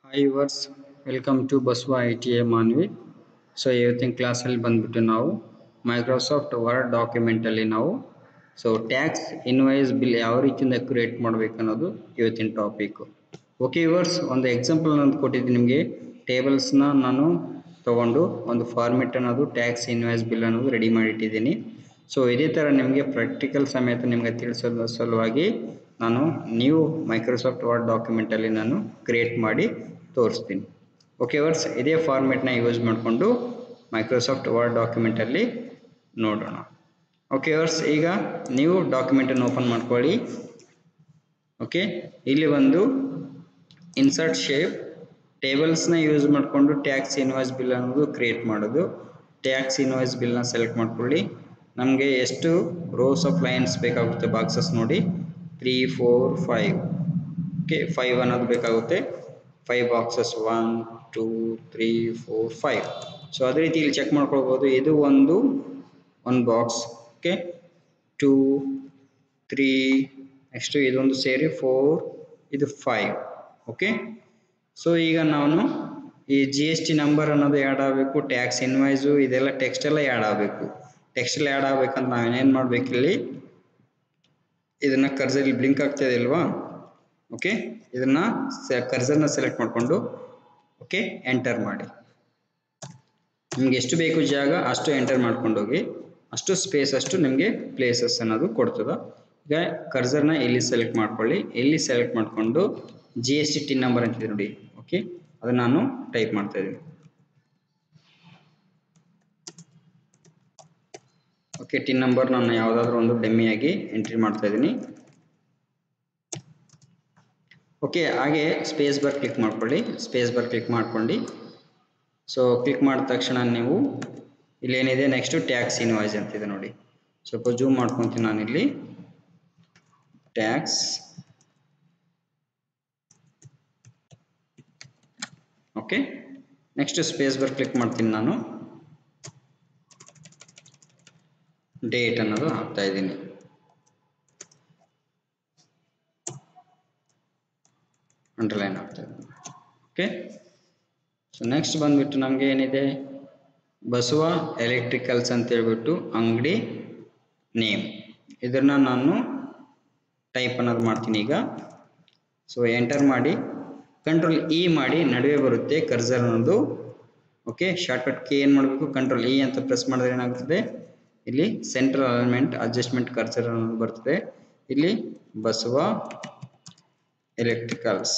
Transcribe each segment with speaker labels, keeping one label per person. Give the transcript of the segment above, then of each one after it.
Speaker 1: Hi ವರ್ಸ್ welcome to Basava I T A Manvi so ಇವತ್ತಿನ ಕ್ಲಾಸಲ್ಲಿ ಬಂದ್ಬಿಟ್ಟು ನಾವು ಮೈಕ್ರೋಸಾಫ್ಟ್ ವರ್ಡ್ ಡಾಕ್ಯುಮೆಂಟಲ್ಲಿ ನಾವು ಸೊ ಟ್ಯಾಕ್ಸ್ ಇನ್ವಾಯ್ಸ್ ಬಿಲ್ ಯಾವ ರೀತಿಯಿಂದ ಕ್ರಿಯೇಟ್ ಮಾಡಬೇಕು ಅನ್ನೋದು ಇವತ್ತಿನ ಟಾಪಿಕ್ಕು ಓಕೆ ವರ್ಸ್ ಒಂದು ಎಕ್ಸಾಂಪಲ್ ನಾನು ಕೊಟ್ಟಿದ್ದೀನಿ ನಿಮಗೆ ಟೇಬಲ್ಸ್ನ ನಾನು ತಗೊಂಡು ಒಂದು ಫಾರ್ಮೆಟ್ ಅನ್ನೋದು ಟ್ಯಾಕ್ಸ್ ಇನ್ವಾಯ್ಸ್ ಬಿಲ್ ಅನ್ನೋದು ರೆಡಿ ಮಾಡಿಟ್ಟಿದ್ದೀನಿ ಸೊ ಇದೇ ಥರ ನಿಮಗೆ ಪ್ರಾಕ್ಟಿಕಲ್ ಸಮೇತ ನಿಮಗೆ ತಿಳಿಸೋದ್ರ ಸಲುವಾಗಿ ನಾನು ನ್ಯೂ ಮೈಕ್ರೋಸಾಫ್ಟ್ ವರ್ಡ್ ಡಾಕ್ಯುಮೆಂಟಲ್ಲಿ ನಾನು ಕ್ರಿಯೇಟ್ ಮಾಡಿ ತೋರಿಸ್ತೀನಿ ಓಕೆ ವರ್ಸ್ ಇದೇ ಫಾರ್ಮೆಟ್ನ ಯೂಸ್ ಮಾಡಿಕೊಂಡು ಮೈಕ್ರೋಸಾಫ್ಟ್ ವರ್ಡ್ ಡಾಕ್ಯುಮೆಂಟಲ್ಲಿ ನೋಡೋಣ ಓಕೆ ವರ್ಸ್ ಈಗ ನೀವು ಡಾಕ್ಯುಮೆಂಟನ್ನು ಓಪನ್ ಮಾಡ್ಕೊಳ್ಳಿ ಓಕೆ ಇಲ್ಲಿ ಒಂದು ಇನ್ಸರ್ಟ್ ಶೇಪ್ ಟೇಬಲ್ಸ್ನ ಯೂಸ್ ಮಾಡಿಕೊಂಡು ಟ್ಯಾಕ್ಸ್ ಇನ್ವಾಯ್ಸ್ ಬಿಲ್ ಅನ್ನೋದು ಕ್ರಿಯೇಟ್ ಮಾಡೋದು ಟ್ಯಾಕ್ಸ್ ಇನ್ವಾಯ್ಸ್ ಬಿಲ್ನ ಸೆಲೆಕ್ಟ್ ಮಾಡ್ಕೊಳ್ಳಿ ನಮಗೆ ಎಷ್ಟು ರೋಸ್ ಆಫ್ ಲೈನ್ಸ್ ಬೇಕಾಗುತ್ತೆ ಬಾಕ್ಸಸ್ ನೋಡಿ three four five okay five ಅನ್ನೋದು ಬೇಕಾಗುತ್ತೆ five boxes one two three four five so ಅದೇ ರೀತಿ ಇಲ್ಲಿ ಚೆಕ್ ಮಾಡ್ಕೊಳ್ಬೋದು ಇದು ಒಂದು ಒಂದು box okay two three next ಇದೊಂದು ಸೇರಿ ಫೋರ್ ಇದು ಫೈವ್ ಓಕೆ ಸೊ ಈಗ ನಾನು ಈ ಜಿ ಎಸ್ ಟಿ ನಂಬರ್ ಅನ್ನೋದು ಆ್ಯಡ್ ಆಗಬೇಕು ಟ್ಯಾಕ್ಸ್ ಇನ್ವಾಯ್ಸು ಇದೆಲ್ಲ ಟೆಕ್ಸ್ಟ್ ಎಲ್ಲ ಆ್ಯಡ್ ಆಗಬೇಕು ಟೆಕ್ಸ್ಟ್ ಎಲ್ಲ ಆ್ಯಡ್ ಆಗ್ಬೇಕಂತ ನಾವೇನೇನು ಮಾಡ್ಬೇಕು ಇಲ್ಲಿ ಇದನ್ನ ಕರ್ಸರ್ ಬ್ಲಿಂಕ್ ಆಗ್ತಿದೆ ಇಲ್ವಾ ಓಕೆ ಇದನ್ನ ಕರ್ಸರ್ನ ಸೆಲೆಕ್ಟ್ ಮಾಡಿಕೊಂಡು ಓಕೆ ಎಂಟರ್ ಮಾಡಿ ನಿಮ್ಗೆ ಎಷ್ಟು ಬೇಕು ಜಾಗ ಅಷ್ಟು ಎಂಟರ್ ಮಾಡ್ಕೊಂಡು ಹೋಗಿ ಅಷ್ಟು ಸ್ಪೇಸ್ ಅಷ್ಟು ನಿಮಗೆ ಪ್ಲೇಸಸ್ ಅನ್ನೋದು ಕೊಡ್ತದ ಈಗ ಕರ್ಸರ್ನ ಇಲ್ಲಿ ಸೆಲೆಕ್ಟ್ ಮಾಡ್ಕೊಳ್ಳಿ ಇಲ್ಲಿ ಸೆಲೆಕ್ಟ್ ಮಾಡಿಕೊಂಡು G S T TIN number ಅಂತಿದೆ ನೋಡಿ ಓಕೆ ಅದನ್ನ ನಾನು ಟೈಪ್ ಮಾಡ್ತಾ ಇದ್ದೀನಿ ಓಕೆ ಟಿನ್ ನಂಬರ್ ನಾನು ಯಾವುದಾದ್ರೂ ಒಂದು ಡೆಮ್ಮಿಯಾಗಿ ಎಂಟ್ರಿ ಮಾಡ್ತಾ ಇದ್ದೀನಿ ಓಕೆ ಹಾಗೆ ಸ್ಪೇಸ್ ಬಾರ್ ಕ್ಲಿಕ್ ಮಾಡ್ಕೊಳ್ಳಿ ಸ್ಪೇಸ್ ಬಾರ್ ಕ್ಲಿಕ್ ಮಾಡ್ಕೊಂಡು ಸೊ ಕ್ಲಿಕ್ ಮಾಡಿದ ತಕ್ಷಣ ನೀವು ಇಲ್ಲೇನಿದೆ ನೆಕ್ಸ್ಟು ಟ್ಯಾಕ್ಸ್ ಇನ್ವಾಯ್ಸ್ ಅಂತಿದೆ ನೋಡಿ ಸ್ವಲ್ಪ ಜೂಮ್ ಮಾಡ್ಕೊತೀನಿ ನಾನಿಲ್ಲಿ tax okay next space bar click ಮಾಡ್ತೀನಿ ನಾನು ಡೇಟ್ ಅನ್ನೋದು ಹಾಕ್ತಾ ಇದ್ದೀನಿ ಅಂಡರ್ಲೈನ್ ಆಗ್ತಾ ಇದ್ದೀನಿ ಓಕೆ ಸೊ ನೆಕ್ಸ್ಟ್ ಬಂದ್ಬಿಟ್ಟು ನಮಗೆ ಏನಿದೆ ಬಸವ ಎಲೆಕ್ಟ್ರಿಕಲ್ಸ್ ಅಂತ ಹೇಳ್ಬಿಟ್ಟು ಅಂಗಡಿ ನೇಮ್ ಇದನ್ನ ನಾನು ಟೈಪ್ ಅನ್ನೋದು ಮಾಡ್ತೀನಿ ಈಗ ಸೊ ಎಂಟರ್ ಮಾಡಿ ಕಂಟ್ರೋಲ್ ಇ ಮಾಡಿ ನಡುವೆ ಬರುತ್ತೆ ಕರ್ಸರ್ ಅನ್ನೋದು ಓಕೆ ಶಾರ್ಟ್ಕಟ್ ಕೀ ಏನು ಮಾಡಬೇಕು ಕಂಟ್ರೋಲ್ ಇ ಅಂತ ಪ್ರೆಸ್ ಮಾಡಿದ್ರೆ ಏನಾಗ್ತದೆ ಇಲ್ಲಿ ಸೆಂಟ್ರಲ್ ಅಲೈನ್ಮೆಂಟ್ ಅಡ್ಜಸ್ಟ್ಮೆಂಟ್ ಕರ್ಸರ್ ಅನ್ನೋದು ಬರ್ತದೆ ಇಲ್ಲಿ ಬಸವ ಎಲೆಕ್ಟ್ರಿಕಲ್ಸ್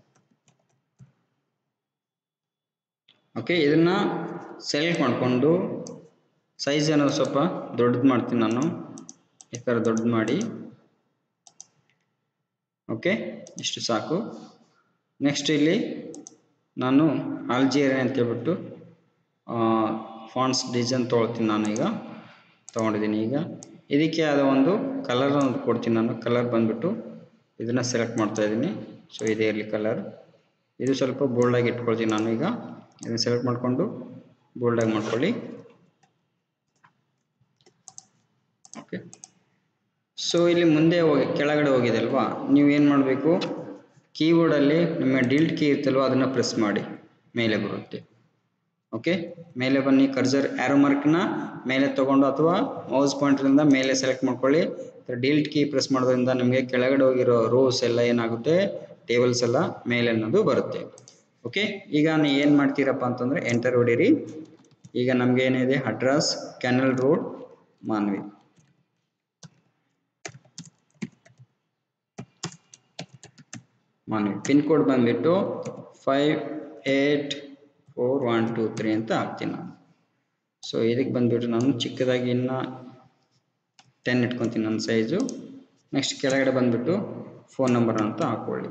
Speaker 1: ಓಕೆ ಇದನ್ನ ಸೆಲೆಕ್ಟ್ ಮಾಡಿಕೊಂಡು ಸೈಜ್ ಅನ್ನೋದು ಸ್ವಲ್ಪ ದೊಡ್ಡದು ಮಾಡ್ತೀನಿ ನಾನು ಈ ಥರ ದೊಡ್ಡದು ಮಾಡಿ ಓಕೆ ಇಷ್ಟು ಸಾಕು ನೆಕ್ಸ್ಟ್ ಇಲ್ಲಿ ನಾನು ಆಲ್ಜಿಯರ್ ಅಂತ ಹೇಳ್ಬಿಟ್ಟು ಫಾಂಟ್ಸ್ ಡಿಸೈನ್ ತೊಗೊಳ್ತೀನಿ ನಾನು ಈಗ ತೊಗೊಂಡಿದ್ದೀನಿ ಈಗ ಇದಕ್ಕೆ ಆದ ಒಂದು ಕಲರ್ ಒಂದು ಕೊಡ್ತೀನಿ ನಾನು ಕಲರ್ ಬಂದ್ಬಿಟ್ಟು ಇದನ್ನು ಸೆಲೆಕ್ಟ್ ಮಾಡ್ತಾ ಇದ್ದೀನಿ ಸೊ ಇದೇ ಇರಲಿ ಕಲರ್ ಇದು ಸ್ವಲ್ಪ ಬೋಲ್ಡಾಗಿ ಇಟ್ಕೊಳ್ತೀನಿ ನಾನು ಈಗ ಇದನ್ನು ಸೆಲೆಕ್ಟ್ ಮಾಡಿಕೊಂಡು ಬೋಲ್ಡಾಗಿ ಮಾಡ್ಕೊಳ್ಳಿ ಓಕೆ ಸೊ ಇಲ್ಲಿ ಮುಂದೆ ಹೋಗಿ ಕೆಳಗಡೆ ಹೋಗಿದೆ ಅಲ್ವಾ ನೀವು ಏನು ಮಾಡಬೇಕು ಕೀಬೋರ್ಡಲ್ಲಿ ನಿಮ್ಮ ಡಿಲ್ಟ್ ಕೀ ಇರ್ತಲ್ವ ಅದನ್ನು ಪ್ರೆಸ್ ಮಾಡಿ ಮೇಲೆ ಬರುತ್ತೆ ಓಕೆ ಮೇಲೆ ಬನ್ನಿ ಕರ್ಸರ್ ಆ್ಯರೋ ಮಾರ್ಕ್ನ ಮೇಲೆ ತೊಗೊಂಡು ಅಥವಾ ಮೌಸ್ ಪಾಯಿಂಟ್ರಿಂದ ಮೇಲೆ ಸೆಲೆಕ್ಟ್ ಮಾಡ್ಕೊಳ್ಳಿ ಡಿಲ್ಟ್ ಕೀ ಪ್ರೆಸ್ ಮಾಡೋದ್ರಿಂದ ನಿಮಗೆ ಕೆಳಗಡೆ ಹೋಗಿರೋ ರೋಸ್ ಎಲ್ಲ ಏನಾಗುತ್ತೆ ಟೇಬಲ್ಸ್ ಎಲ್ಲ ಮೇಲೆ ಅನ್ನೋದು ಬರುತ್ತೆ ಓಕೆ ಈಗ ನೀವು ಏನು ಮಾಡ್ತೀರಪ್ಪ ಅಂತಂದರೆ ಎಂಟರ್ ಹೊಡೀರಿ ಈಗ ನಮಗೆ ಏನಿದೆ address canal road Manvi Manvi pin code ಬಂದುಬಿಟ್ಟು five eight four one two three ಅಂತ ಹಾಕ್ತೀನಿ ನಾನು ಸೊ ಇದಕ್ಕೆ ಬಂದುಬಿಟ್ಟು ನಾನು ಚಿಕ್ಕದಾಗಿ ಇನ್ನು ಟೆನ್ ಇಟ್ಕೊತೀನಿ ನನ್ನ ಸೈಜು ನೆಕ್ಸ್ಟ್ ಕೆಳಗಡೆ ಬಂದುಬಿಟ್ಟು ಫೋನ್ ನಂಬರ್ ಅಂತ ಹಾಕ್ಕೊಳ್ಳಿ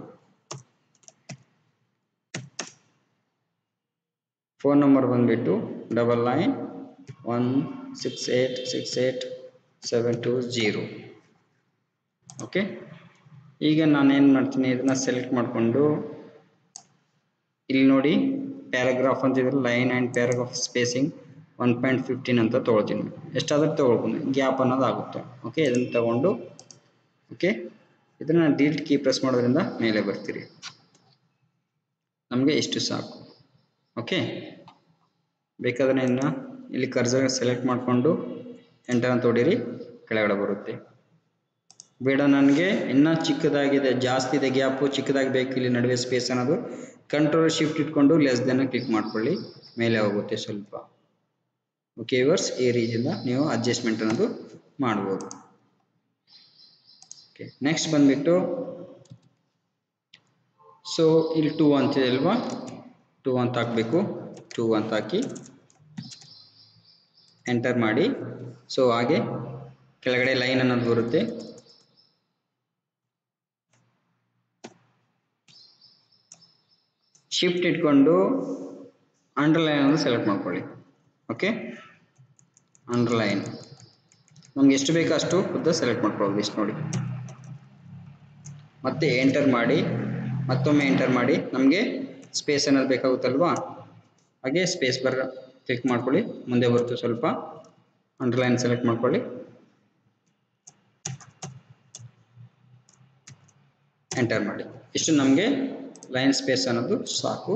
Speaker 1: ಫೋನ್ ನಂಬರ್ ಬಂದುಬಿಟ್ಟು double nine one six eight six eight seven two zero okay ಈಗ ನಾನೇನು ಮಾಡ್ತೀನಿ ಇದನ್ನ ಸೆಲೆಕ್ಟ್ ಮಾಡಿಕೊಂಡು ಇಲ್ಲಿ ನೋಡಿ ಪ್ಯಾರಾಗ್ರಾಫ್ ಅಂತಿದ್ರೆ line and paragraph spacing one point fifteen ಅಂತ ತೊಗೊಳ್ತೀನಿ ಎಷ್ಟಾದರೂ ತೊಗೊಳ್ಬೋದು ಗ್ಯಾಪ್ ಅನ್ನೋದು ಆಗುತ್ತೆ ಓಕೆ ಇದನ್ನು ತಗೊಂಡು ಓಕೆ ಇದನ್ನು ಡಿಲ್ಟ್ ಕೀ ಪ್ರೆಸ್ ಮಾಡೋದ್ರಿಂದ ಮೇಲೆ ಬರ್ತೀರಿ ನಮಗೆ ಇಷ್ಟು ಸಾಕು ಓಕೆ ಬೇಕಾದ್ರೆ ಇನ್ನು ಇಲ್ಲಿ ಕರ್ಸರ್ ಸೆಲೆಕ್ಟ್ ಮಾಡಿಕೊಂಡು ಎಂಟರ್ ಅಂತ ಹೊಡೀರಿ ಕೆಳಗಡೆ ಬರುತ್ತೆ ಬೇಡ ನನಗೆ ಇನ್ನೂ ಚಿಕ್ಕದಾಗಿದೆ ಜಾಸ್ತಿ ಇದೆ ಗ್ಯಾಪು ಚಿಕ್ಕದಾಗಿ ಬೇಕು ಇಲ್ಲಿ ನಡುವೆ ಸ್ಪೇಸ್ ಅನ್ನೋದು ಕಂಟ್ರೋಲ್ ಶಿಫ್ಟ್ ಇಟ್ಕೊಂಡು ಲೆಸ್ ದೆನ್ನ ಕ್ಲಿಕ್ ಮಾಡ್ಕೊಳ್ಳಿ ಮೇಲೆ ಹೋಗುತ್ತೆ ಸ್ವಲ್ಪ ಓಕೆ ವರ್ಸ್ ಈ ರೀತಿಯಿಂದ ನೀವು ಅಡ್ಜಸ್ಟ್ಮೆಂಟ್ ಅನ್ನೋದು ಮಾಡ್ಬೋದು ಓಕೆ ನೆಕ್ಸ್ಟ್ ಬಂದ್ಬಿಟ್ಟು ಸೊ ಇಲ್ಲಿ ಟೂ ಅಂತಿದೆ ಅಲ್ವಾ ಟೂ ಅಂತ ಹಾಕಬೇಕು ಟೂ ಅಂತ ಹಾಕಿ ಎಂಟರ್ ಮಾಡಿ ಸೊ ಹಾಗೆ ಕೆಳಗಡೆ ಲೈನ್ ಅನ್ನೋದು ಬರುತ್ತೆ ಶಿಫ್ಟ್ ಇಟ್ಕೊಂಡು ಅಂಡರ್ಲೈನ್ ಅನ್ನು ಸೆಲೆಕ್ಟ್ ಮಾಡ್ಕೊಳ್ಳಿ ಓಕೆ ಅಂಡರ್ಲೈನ್ ನಮ್ಗೆ ಎಷ್ಟು ಬೇಕೋ ಅಷ್ಟು ಉದ್ದ ಸೆಲೆಕ್ಟ್ ಮಾಡ್ಕೊಳ್ಳೋದು ಇಷ್ಟು ನೋಡಿ ಮತ್ತೆ ಎಂಟರ್ ಮಾಡಿ ಮತ್ತೊಮ್ಮೆ ಎಂಟರ್ ಮಾಡಿ ನಮಗೆ ಸ್ಪೇಸ್ ಏನಾದ್ರು ಬೇಕಾಗುತ್ತಲ್ವಾ ಹಾಗೆ ಸ್ಪೇಸ್ ಬರ್ ಕ್ಲಿಕ್ ಮಾಡ್ಕೊಳ್ಳಿ ಮುಂದೆ ಬರುತ್ತೆ ಸ್ವಲ್ಪ ಅಂಡರ್ಲೈನ್ ಸೆಲೆಕ್ಟ್ ಮಾಡ್ಕೊಳ್ಳಿ ಎಂಟರ್ ಮಾಡಿ ಇಷ್ಟು ನಮಗೆ ಲೈನ್ ಸ್ಪೇಸ್ ಅನ್ನೋದು ಸಾಕು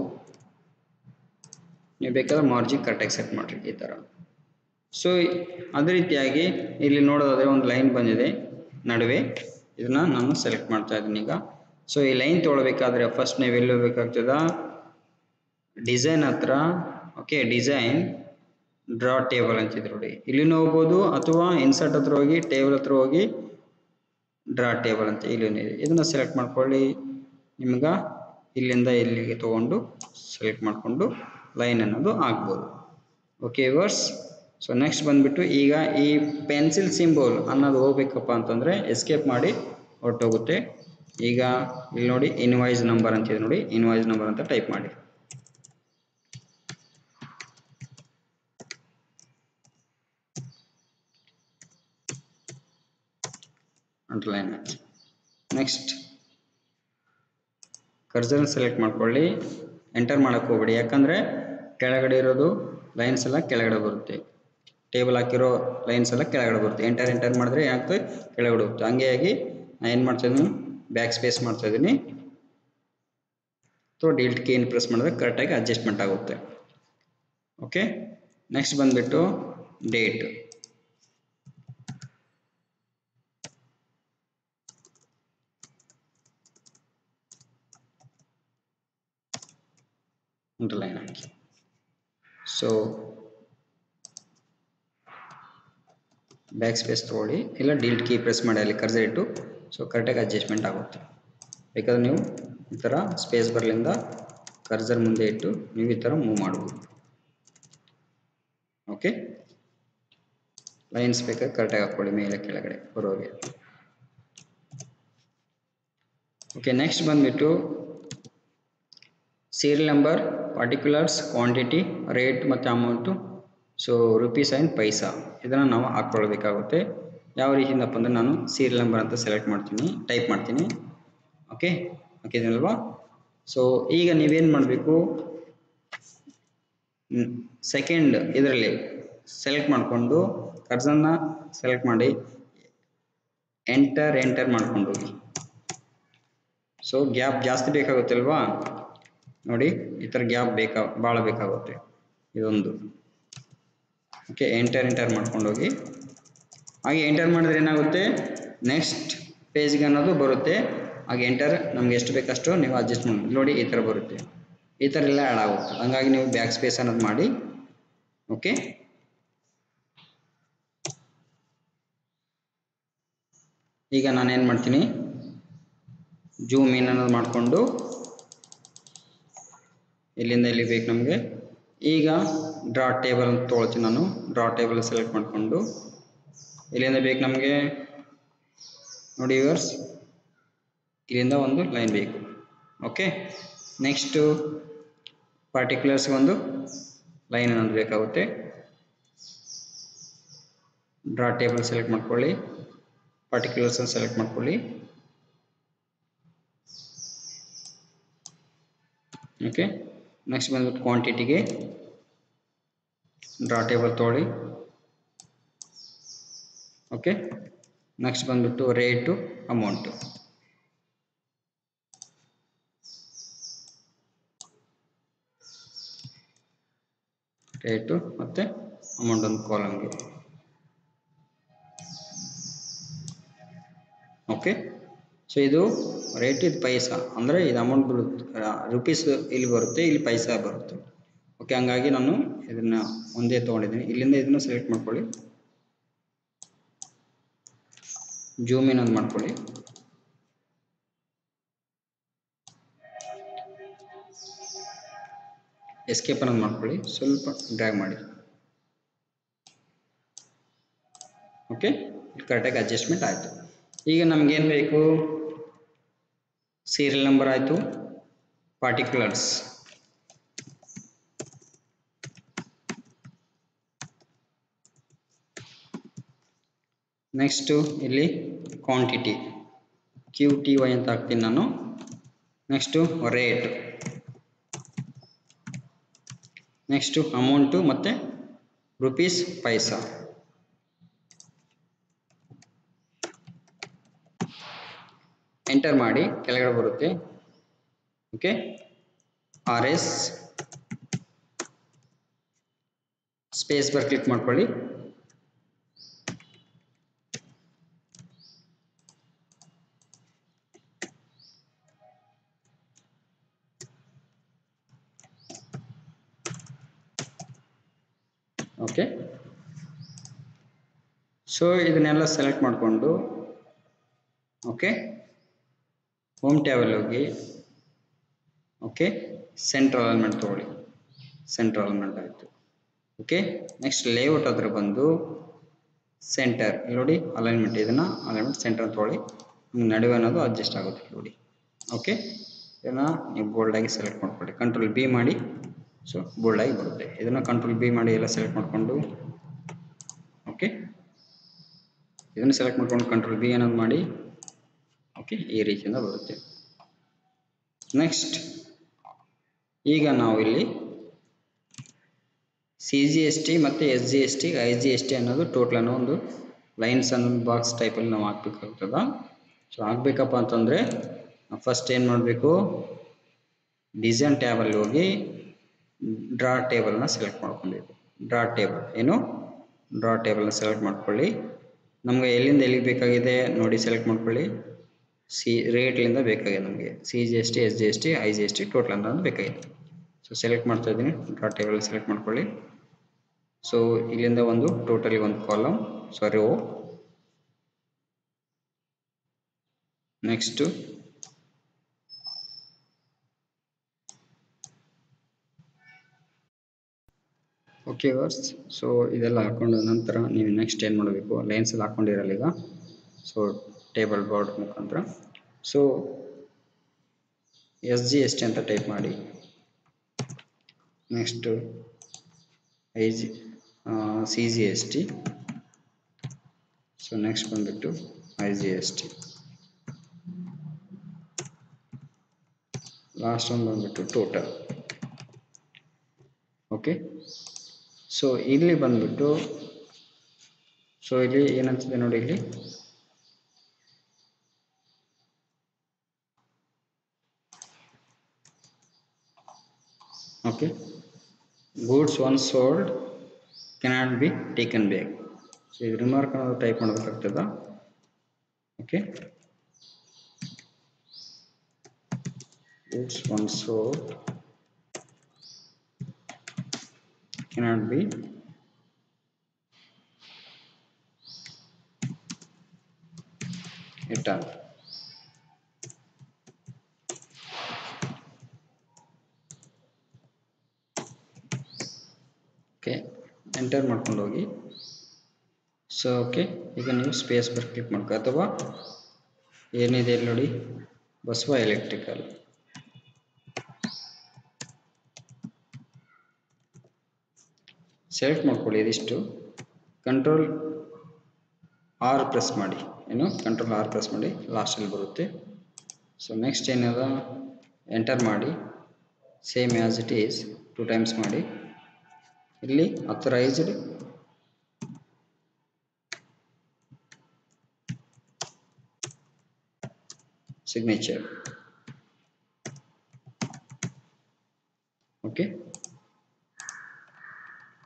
Speaker 1: ನೀವು ಬೇಕಾದ್ರೆ ಮಾರ್ಜಿನ್ ಕರೆಕ್ಟಾಗಿ ಸೆಟ್ ಮಾಡಿರಿ ಈ ಥರ ಸೊ ಅದೇ ರೀತಿಯಾಗಿ ಇಲ್ಲಿ ನೋಡೋದಾದ್ರೆ ಒಂದು ಲೈನ್ ಬಂದಿದೆ ನಡುವೆ ಇದನ್ನ ನಾನು ಸೆಲೆಕ್ಟ್ ಮಾಡ್ತಾ ಇದ್ದೀನಿ ಈಗ ಸೊ ಈ ಲೈನ್ ತೊಗೊಳ್ಬೇಕಾದ್ರೆ ಫಸ್ಟ್ ನೀವು ಎಲ್ಲಿ ಹೋಗ್ಬೇಕಾಗ್ತದ ಡಿಸೈನ್ ಹತ್ರ ಓಕೆ ಡಿಸೈನ್ ಡ್ರಾ ಟೇಬಲ್ ಅಂತಿದ್ರು ನೋಡಿ ಇಲ್ಲಿನೂ ಹೋಗ್ಬೋದು ಅಥವಾ ಇನ್ಸರ್ಟ್ ಹತ್ರ ಹೋಗಿ ಟೇಬಲ್ ಹತ್ರ ಹೋಗಿ ಡ್ರಾ ಟೇಬಲ್ ಅಂತ ಇಲ್ಲಿ ಇದೆ ಇದನ್ನ ಸೆಲೆಕ್ಟ್ ಮಾಡ್ಕೊಳ್ಳಿ ನಿಮ್ಗೆ ಇಲ್ಲಿಂದ ಇಲ್ಲಿಗೆ ತಗೊಂಡು ಸೆಲೆಕ್ಟ್ ಮಾಡಿಕೊಂಡು ಲೈನ್ ಅನ್ನೋದು ಆಗ್ಬೋದು ಓಕೆ ವರ್ಸ್ ಸೊ ನೆಕ್ಸ್ಟ್ ಬಂದ್ಬಿಟ್ಟು ಈಗ ಈ ಪೆನ್ಸಿಲ್ ಸಿಂಬೋಲ್ ಅನ್ನೋದು ಹೋಗ್ಬೇಕಪ್ಪ ಅಂತಂದರೆ ಎಸ್ಕೇಪ್ ಮಾಡಿ ಹೊರಟೋಗುತ್ತೆ ಈಗ ಇಲ್ಲಿ ನೋಡಿ ಇನ್ವಾಯ್ಸ್ ನಂಬರ್ ಅಂತಿದೆ ನೋಡಿ ಇನ್ವಾಯ್ಸ್ ನಂಬರ್ ಅಂತ ಟೈಪ್ ಮಾಡಿ ಅಂಡರ್ಲೈನ್ ಹಾಕಿ ನೆಕ್ಸ್ಟ್ ಕರ್ಸರ್ನ ಸೆಲೆಕ್ಟ್ ಮಾಡ್ಕೊಳ್ಳಿ ಎಂಟರ್ ಮಾಡೋಕ್ಕೆ ಹೋಗ್ಬೇಡಿ ಯಾಕಂದರೆ ಕೆಳಗಡೆ ಇರೋದು ಲೈನ್ಸ್ ಎಲ್ಲ ಕೆಳಗಡೆ ಬರುತ್ತೆ ಟೇಬಲ್ ಹಾಕಿರೋ ಲೈನ್ಸ್ ಎಲ್ಲ ಕೆಳಗಡೆ ಬರುತ್ತೆ ಎಂಟರ್ ಎಂಟರ್ ಮಾಡಿದ್ರೆ ಏನಾಗ್ತದೆ ಕೆಳಗಡೆ ಹೋಗುತ್ತೆ ಹಂಗಾಗಿ ನಾನು ಏನು ಮಾಡ್ತಾ ಇದ್ದೀನಿ ಬ್ಯಾಕ್ ಸ್ಪೇಸ್ ಮಾಡ್ತಾ ಇದ್ದೀನಿ ಸೊ ಡಿಲ್ಟ್ ಕೀನ್ ಪ್ರೆಸ್ ಮಾಡಿದ್ರೆ ಕರೆಕ್ಟಾಗಿ ಅಡ್ಜಸ್ಟ್ಮೆಂಟ್ ಆಗುತ್ತೆ ಓಕೆ ನೆಕ್ಸ್ಟ್ ಬಂದುಬಿಟ್ಟು ಡೇಟ್ ಅಂಡರ್ಲೈನ್ ಹಾಕಿ ಸೊ ಬ್ಯಾಕ್ ಸ್ಪೇಸ್ ತೊಗೊಳ್ಳಿ ಇಲ್ಲ ಡಿಲ್ಟ್ ಕೀ ಪ್ರೆಸ್ ಮಾಡಿ ಅಲ್ಲಿ ಕರ್ಸರ್ ಇಟ್ಟು ಸೊ ಕರೆಕ್ಟಾಗಿ ಅಡ್ಜಸ್ಟ್ಮೆಂಟ್ ಆಗುತ್ತೆ ಬೇಕಾದ್ರೆ ನೀವು ಈ ಥರ ಸ್ಪೇಸ್ ಬರ್ಲಿಂದ ಕರ್ಸರ್ ಮುಂದೆ ಇಟ್ಟು ನೀವು ಈ ಥರ ಮೂವ್ ಮಾಡ್ಬೋದು ಓಕೆ ಲೈನ್ಸ್ ಬೇಕಾದ್ರೆ ಕರೆಕ್ಟಾಗಿ ಹಾಕ್ಕೊಳ್ಳಿ ಮೇಲೆ ಕೆಳಗಡೆ ಬರೋಗೆ ಓಕೆ ನೆಕ್ಸ್ಟ್ ಬಂದುಬಿಟ್ಟು serial number particulars quantity rate ಮತ್ತು amount so rupees and paisa ಇದನ್ನು ನಾವು ಹಾಕ್ಕೊಳ್ಬೇಕಾಗುತ್ತೆ ಯಾವ ರೀತಿಯಿಂದಪ್ಪ ಅಂದರೆ ನಾನು ಸೀರಿಯಲ್ ನಂಬರ್ ಅಂತ ಸೆಲೆಕ್ಟ್ ಮಾಡ್ತೀನಿ ಟೈಪ್ ಮಾಡ್ತೀನಿ ಓಕೆ ಓಕೆ ಇದಲ್ವಾ ಸೊ ಈಗ ನೀವೇನು ಮಾಡಬೇಕು ಸೆಕೆಂಡ್ ಇದರಲ್ಲಿ ಸೆಲೆಕ್ಟ್ ಮಾಡಿಕೊಂಡು ಕರ್ಸನ್ನ ಸೆಲೆಕ್ಟ್ ಮಾಡಿ ಎಂಟರ್ ಎಂಟರ್ ಮಾಡ್ಕೊಂಡು ಹೋಗಿ ಸೊ ಗ್ಯಾಪ್ ಜಾಸ್ತಿ ಬೇಕಾಗುತ್ತಲ್ವಾ ನೋಡಿ ಈ ಥರ ಗ್ಯಾಪ್ ಬೇಕಾ ಭಾಳ ಬೇಕಾಗುತ್ತೆ ಇದೊಂದು ಓಕೆ ಎಂಟರ್ ಎಂಟರ್ ಮಾಡ್ಕೊಂಡು ಹೋಗಿ ಹಾಗೆ ಎಂಟರ್ ಮಾಡಿದ್ರೆ ಏನಾಗುತ್ತೆ ನೆಕ್ಸ್ಟ್ ಪೇಜ್ಗೆ ಅನ್ನೋದು ಬರುತ್ತೆ ಹಾಗೆ ಎಂಟರ್ ನಮ್ಗೆ ಎಷ್ಟು ಬೇಕಷ್ಟು ನೀವು ಅಡ್ಜಸ್ಟ್ ಮಾಡಿ ನೋಡಿ ಈ ಥರ ಬರುತ್ತೆ ಈ ಥರ ಎಲ್ಲ ಆ್ಯಡ್ ಆಗುತ್ತೆ ಹಂಗಾಗಿ ನೀವು ಬ್ಯಾಕ್ ಸ್ಪೇಸ್ ಅನ್ನೋದು ಮಾಡಿ ಓಕೆ ಈಗ ನಾನೇನು ಮಾಡ್ತೀನಿ ಜೂಮ್ ಇನ್ ಅನ್ನೋದು ಮಾಡಿಕೊಂಡು ಇಲ್ಲಿಂದ ಇಲ್ಲಿ ಬೇಕು ನಮಗೆ ಈಗ ಡ್ರಾ ಟೇಬಲ್ ಅಂತ ತೊಗೊಳ್ತೀನಿ ನಾನು ಡ್ರಾ ಟೇಬಲ್ ಸೆಲೆಕ್ಟ್ ಮಾಡಿಕೊಂಡು ಇಲ್ಲಿಂದ ಬೇಕು ನಮಗೆ ನೋಡಿ ಯುವರ್ಸ್ ಇಲ್ಲಿಂದ ಒಂದು ಲೈನ್ ಬೇಕು ಓಕೆ ನೆಕ್ಸ್ಟು ಪಾರ್ಟಿಕ್ಯುಲರ್ಸ್ಗೆ ಒಂದು ಲೈನ್ ಅನ್ನೋದು ಬೇಕಾಗುತ್ತೆ ಡ್ರಾ ಟೇಬಲ್ ಸೆಲೆಕ್ಟ್ ಮಾಡ್ಕೊಳ್ಳಿ ಪಾರ್ಟಿಕ್ಯುಲರ್ಸನ್ನು ಸೆಲೆಕ್ಟ್ ಮಾಡ್ಕೊಳ್ಳಿ ಓಕೆ ನೆಕ್ಸ್ಟ್ ಬಂದ್ಬಿಟ್ಟು ಕ್ವಾಂಟಿಟಿಗೆ ಡ್ರಾ ಟೇಬಲ್ ತೊಗೊಳ್ಳಿ ಓಕೆ ನೆಕ್ಸ್ಟ್ ಬಂದ್ಬಿಟ್ಟು ರೇಟು ಅಮೌಂಟು ರೇಟು ಮತ್ತು ಅಮೌಂಟ್ ಒಂದು ಕಾಲಮ್ಗೆ ಓಕೆ ಸೊ ಇದು ರೇಟ್ ಇದು ಪೈಸಾ ಅಂದರೆ ಇದು ಅಮೌಂಟ್ ಬರುತ್ತೆ ರುಪೀಸ್ ಇಲ್ಲಿ ಬರುತ್ತೆ ಇಲ್ಲಿ ಪೈಸಾ ಬರುತ್ತೆ ಓಕೆ ಹಂಗಾಗಿ ನಾನು ಇದನ್ನು ಒಂದೇ ತೊಗೊಂಡಿದ್ದೀನಿ ಇಲ್ಲಿಂದ ಇದನ್ನು ಸೆಲೆಕ್ಟ್ ಮಾಡ್ಕೊಳ್ಳಿ ಜೂಮ್ ಇನ್ ಒಂದು ಮಾಡ್ಕೊಳ್ಳಿ ಎಸ್ಕೇಪ್ ಅನ್ನೋದು ಮಾಡ್ಕೊಳ್ಳಿ ಸ್ವಲ್ಪ ಡ್ರ್ಯಾಗ್ ಮಾಡಿ ಓಕೆ ಕರೆಕ್ಟಾಗಿ ಅಡ್ಜಸ್ಟ್ಮೆಂಟ್ ಆಯಿತು ಈಗ ನಮಗೇನು ಬೇಕು ಸೀರಿಯಲ್ ನಂಬರ್ ಆಯಿತು ಪಾರ್ಟಿಕ್ಯುಲರ್ಸ್ ನೆಕ್ಸ್ಟು ಇಲ್ಲಿ ಕ್ವಾಂಟಿಟಿ ಕ್ಯೂ ಟಿ ವೈ ಅಂತ ಹಾಕ್ತೀನಿ ನಾನು ನೆಕ್ಸ್ಟು ರೇಟ್ ನೆಕ್ಸ್ಟು ಅಮೌಂಟು ಮತ್ತು ರುಪೀಸ್ ಪೈಸಾ ಎಂಟರ್ ಮಾಡಿ ಕೆಳಗಡೆ ಬರುತ್ತೆ okay R S space bar click ಮಾಡ್ಕೊಳ್ಳಿ ಓಕೆ ಸೊ ಇದನ್ನೆಲ್ಲ ಸೆಲೆಕ್ಟ್ ಮಾಡಿಕೊಂಡು ಓಕೆ ಹೋಮ್ ಟ್ಯಾಬಲ್ಲಿ ಹೋಗಿ ಓಕೆ ಸೆಂಟ್ರಲ್ ಅಲೈನ್ಮೆಂಟ್ ತೊಗೊಳ್ಳಿ ಸೆಂಟ್ರಲ್ ಅಲೈನ್ಮೆಂಟ್ ಆಯಿತು ಓಕೆ ನೆಕ್ಸ್ಟ್ ಲೇಔಟ್ ಹತ್ರ ಬಂದು ಸೆಂಟರ್ ನೋಡಿ ಅಲೈನ್ಮೆಂಟ್ ಇದನ್ನು ಅಲೈನ್ಮೆಂಟ್ ಸೆಂಟರ್ ತೊಗೊಳ್ಳಿ ನಡುವೆ ಅನ್ನೋದು ಅಡ್ಜಸ್ಟ್ ಆಗುತ್ತೆ ನೋಡಿ ಓಕೆ ಇದನ್ನು ನೀವು ಬೋಲ್ಡಾಗಿ ಸೆಲೆಕ್ಟ್ ಮಾಡ್ಕೊಳ್ಳಿ ಕಂಟ್ರೋಲ್ ಬಿ ಮಾಡಿ ಸೊ ಬೋಲ್ಡಾಗಿ ಬರುತ್ತೆ ಇದನ್ನು ಕಂಟ್ರೋಲ್ ಬಿ ಮಾಡಿ ಎಲ್ಲ ಸೆಲೆಕ್ಟ್ ಮಾಡಿಕೊಂಡು ಓಕೆ ಇದನ್ನು ಸೆಲೆಕ್ಟ್ ಮಾಡ್ಕೊಂಡು ಕಂಟ್ರೋಲ್ ಬಿ ಅನ್ನೋದು ಮಾಡಿ ಓಕೆ ಈ ರೀತಿಯಿಂದ ಬರುತ್ತೆ ನೆಕ್ಸ್ಟ್ ಈಗ ನಾವು ಇಲ್ಲಿ ಸಿ ಜಿ ಎಸ್ ಟಿ ಮತ್ತು S G S T I G S T ಅನ್ನೋದು ಟೋಟಲ್ ಅನ್ನೋ ಒಂದು ಲೈನ್ಸ್ ಅನ್ನೋದು ಬಾಕ್ಸ್ ಟೈಪಲ್ಲಿ ನಾವು ಹಾಕ್ಬೇಕಾಗ್ತದ ಸೊ ಹಾಕ್ಬೇಕಪ್ಪ ಅಂತಂದರೆ ಫಸ್ಟ್ ಏನು ಮಾಡಬೇಕು ಡಿಸೈನ್ ಟ್ಯಾಬಲ್ಲಿ ಹೋಗಿ ಡ್ರಾ ಟೇಬಲ್ನ ಸೆಲೆಕ್ಟ್ ಮಾಡ್ಕೊಂಡಿದ್ವಿ ಡ್ರಾ ಟೇಬಲ್ ಏನು ಡ್ರಾ ಟೇಬಲ್ನ ಸೆಲೆಕ್ಟ್ ಮಾಡ್ಕೊಳ್ಳಿ ನಮಗೆ ಎಲ್ಲಿಂದ ಎಲ್ಲಿಗೆ ಬೇಕಾಗಿದೆ ನೋಡಿ ಸೆಲೆಕ್ಟ್ ಮಾಡ್ಕೊಳ್ಳಿ ಸಿ ರೇಟ್ಲಿಂದ ಬೇಕಾಗಿದೆ ನಮಗೆ C G S T S G S T I G S T total ಅಂತ ಬೇಕಾಗಿದೆ ಸೊ ಸೆಲೆಕ್ಟ್ ಮಾಡ್ತಾ ಇದ್ದೀನಿ ಡ್ರಾ ಟೇಬಲ್ ಸೆಲೆಕ್ಟ್ ಮಾಡ್ಕೊಳ್ಳಿ ಸೊ ಇಲ್ಲಿಂದ ಒಂದು ಟೋಟಲಿ ಒಂದು ಕಾಲಮ್ ಸಾರಿ ಓ ನೆಕ್ಸ್ಟು ಓಕೆ ವರ್ಸ್ ಸೊ ಇದೆಲ್ಲ ಹಾಕೊಂಡ ನಂತರ ನೀವು ನೆಕ್ಸ್ಟ್ ಏನು ಮಾಡಬೇಕು ಲೈನ್ಸ್ ಎಲ್ಲ ಹಾಕೊಂಡಿರಲ್ಲ ಈಗ ಸೊ ಟೇಬಲ್ ಬೋರ್ಡ್ ಮುಖಾಂತರ so S G S T ಅಂತ ಟೈಪ್ ಮಾಡಿ next I G C G S T so next ಬಂದುಬಿಟ್ಟು I G S T last ಒಂದು ಬಂದುಬಿಟ್ಟು ಟೋಟಲ್ ಓಕೆ ಸೊ ಇಲ್ಲಿ ಬಂದ್ಬಿಟ್ಟು ಸೊ ಇಲ್ಲಿ ಏನಂತಿದೆ ನೋಡಿ ಇಲ್ಲಿ okay goods once sold cannot be taken back so ಇದು ರಿಮಾರ್ಕ್ ಅನ್ನೋದು ಟೈಪ್ ಮಾಡಬೇಕಾಗ್ತದ okay goods once sold cannot be returned. Okay enter ಮಾಡ್ಕೊಂಡು ಹೋಗಿ ಸೊ ಓಕೆ ಈಗ ನೀವು ಸ್ಪೇಸ್ ಬರ್ ಕ್ಲಿಕ್ ಮಾಡ್ಕೊ ಅಥವಾ ಏನಿದೆ ಇಲ್ಲಿ ನೋಡಿ ಬಸವ ಎಲೆಕ್ಟ್ರಿಕಲ್ ಸೆಲೆಕ್ಟ್ ಮಾಡ್ಕೊಳ್ಳಿ ಇದಿಷ್ಟು ಕಂಟ್ರೋಲ್ ಆರ್ ಪ್ರೆಸ್ ಮಾಡಿ ಏನು ಕಂಟ್ರೋಲ್ ಆರ್ ಪ್ರೆಸ್ ಮಾಡಿ ಲಾಸ್ಟಲ್ಲಿ ಬರುತ್ತೆ ಸೊ ನೆಕ್ಸ್ಟ್ ಏನದ ಎಂಟರ್ ಮಾಡಿ same as it is two times ಮಾಡಿ ಇಲ್ಲಿ ಅಥರೈಸ್ಡ್ ಸಿಗ್ನೇಚರ್ ಓಕೆ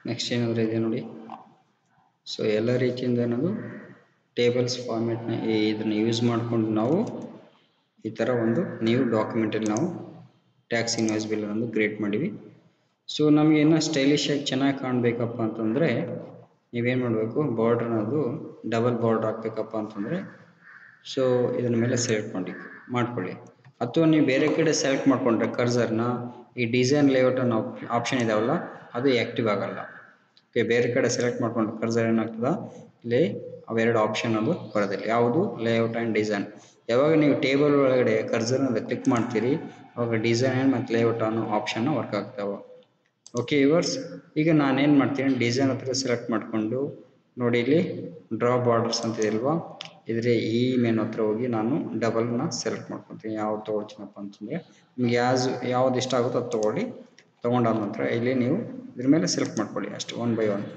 Speaker 1: ನೆಕ್ಸ್ಟ್ ಏನಾದರೂ ಇದೆ ನೋಡಿ ಸೊ ಎಲ್ಲ ರೀತಿಯಿಂದ ಏನದು ಟೇಬಲ್ಸ್ ಫಾರ್ಮೆಟ್ನ ಇದನ್ನು ಯೂಸ್ ಮಾಡಿಕೊಂಡು ನಾವು ಈ ಥರ ಒಂದು ನ್ಯೂ ಡಾಕ್ಯುಮೆಂಟಲ್ಲಿ ನಾವು ಟ್ಯಾಕ್ಸ್ ಇನ್ವಾಯ್ಸ್ ಬಿಲ್ ಅನ್ನೋದು ಕ್ರಿಯೇಟ್ ಮಾಡಿವಿ ಸೊ ನಮಗೆ ಇನ್ನೂ ಸ್ಟೈಲಿಶ್ ಆಗಿ ಚೆನ್ನಾಗಿ ಕಾಣಬೇಕಪ್ಪ ಅಂತಂದರೆ ನೀವೇನು ಮಾಡಬೇಕು ಬಾರ್ಡ್ರ್ ಅನ್ನೋದು ಡಬಲ್ ಬಾರ್ಡ್ರ್ ಹಾಕ್ಬೇಕಪ್ಪ ಅಂತಂದರೆ ಸೊ ಇದನ್ನ ಮೇಲೆ ಸೆಲೆಕ್ಟ್ ಮಾಡಿ ಮಾಡ್ಕೊಳ್ಳಿ ಅಥವಾ ನೀವು ಬೇರೆ ಕಡೆ ಸೆಲೆಕ್ಟ್ ಮಾಡಿಕೊಂಡ್ರೆ ಕರ್ಸರ್ನ ಈ ಡಿಸೈನ್ ಲೇಔಟ್ ಅನ್ನೋ ಆಪ್ಷನ್ ಇದಾವಲ್ಲ ಅದು ಆ್ಯಕ್ಟಿವ್ ಆಗಲ್ಲ ಓಕೆ ಬೇರೆ ಕಡೆ ಸೆಲೆಕ್ಟ್ ಮಾಡ್ಕೊಂಡ್ರೆ ಕರ್ಸರ್ ಏನಾಗ್ತದ ಇಲ್ಲಿ ಅವೆರಡು ಆಪ್ಷನ್ ಅದು ಬರೋದಿಲ್ಲ ಯಾವುದು ಲೇಔಟ್ ಆ್ಯಂಡ್ ಡಿಸೈನ್ ಯಾವಾಗ ನೀವು ಟೇಬಲ್ ಒಳಗಡೆ ಕರ್ಸರ್ನ ಕ್ಲಿಕ್ ಮಾಡ್ತೀರಿ ಅವಾಗ ಡಿಸೈನ್ ಮತ್ತು ಲೇಔಟ್ ಅನ್ನೋ ಆಪ್ಷನ್ ವರ್ಕ್ ಆಗ್ತಾವೆ ಓಕೆ ಇವರ್ಸ್ ಈಗ ನಾನೇನು ಮಾಡ್ತೀನಿ ಡಿಸೈನ್ ಹತ್ರ ಸೆಲೆಕ್ಟ್ ಮಾಡಿಕೊಂಡು ನೋಡಿ ಇಲ್ಲಿ ಡ್ರಾ ಬಾರ್ಡರ್ಸ್ ಅಂತ ಇಲ್ವಾ ಇದ್ರೆ ಈ ಮೆನು ಹತ್ರ ಹೋಗಿ ನಾನು ಡಬಲ್ನ ಸೆಲೆಕ್ಟ್ ಮಾಡ್ಕೊತೀನಿ ಯಾವ್ದು ತೊಗೊಳ್ತೀನಪ್ಪ ಅಂತಂದರೆ ನಿಮ್ಗೆ ಯಾಸ್ ಯಾವ್ದು ಇಷ್ಟ ಆಗುತ್ತೋ ಅದು ತೊಗೊಳ್ಳಿ ತೊಗೊಂಡಾದ ನಂತರ ಇಲ್ಲಿ ನೀವು ಇದ್ರ ಮೇಲೆ ಸೆಲೆಕ್ಟ್ ಮಾಡ್ಕೊಳ್ಳಿ ಅಷ್ಟು one by one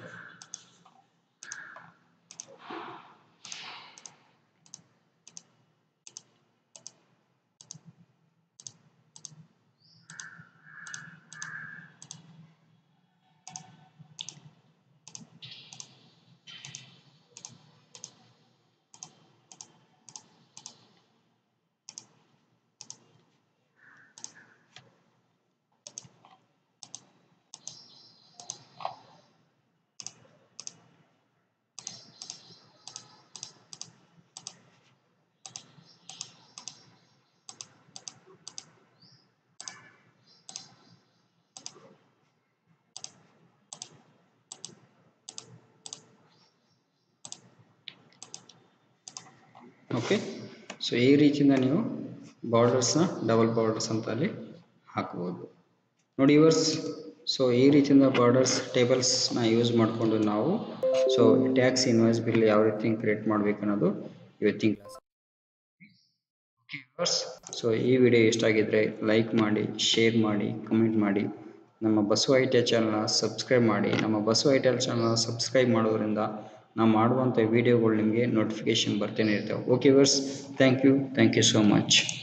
Speaker 1: okay so ಈ ರೀತಿಯಿಂದ ನೀವು ಬಾರ್ಡರ್ಸ್ನ ಡಬಲ್ ಬಾರ್ಡರ್ಸ್ ಅಂತ ಅಲ್ಲಿ ಹಾಕ್ಬೋದು ನೋಡಿ ಇವರ್ಸ್ ಸೊ ಈ ರೀತಿಯಿಂದ ಬಾರ್ಡರ್ಸ್ ಟೇಬಲ್ಸ್ನ ಯೂಸ್ ಮಾಡಿಕೊಂಡು ನಾವು ಸೊ ಟ್ಯಾಕ್ಸ್ ಇನ್ವಾಯ್ಸ್ ಬಿಲ್ ಯಾವ ರೀತಿ ಕ್ರಿಯೇಟ್ ಮಾಡಬೇಕು ಅನ್ನೋದು ಇವತ್ತಿನ ಕ್ಲಾಸ್ ಓಕೆ ಸೊ ಈ ವಿಡಿಯೋ ಇಷ್ಟ ಆಗಿದ್ರೆ ಲೈಕ್ ಮಾಡಿ ಶೇರ್ ಮಾಡಿ ಕಮೆಂಟ್ ಮಾಡಿ ನಮ್ಮ ಬಸವ ಐ ಟಿ ಚಾನಲ್ನ ಸಬ್ಸ್ಕ್ರೈಬ್ ಮಾಡಿ ನಮ್ಮ ಬಸವ ಐ ಟಿ ಚಾನಲ್ನ ಸಬ್ಸ್ಕ್ರೈಬ್ ಮಾಡೋದ್ರಿಂದ ನಾವು ಮಾಡುವಂಥ ವೀಡಿಯೋಗಳು ನಿಮಗೆ ನೋಟಿಫಿಕೇಶನ್ ಬರ್ತೇನೆ ಇರ್ತವೆ ಓಕೆ ವರ್ಸ್ thank you thank you so much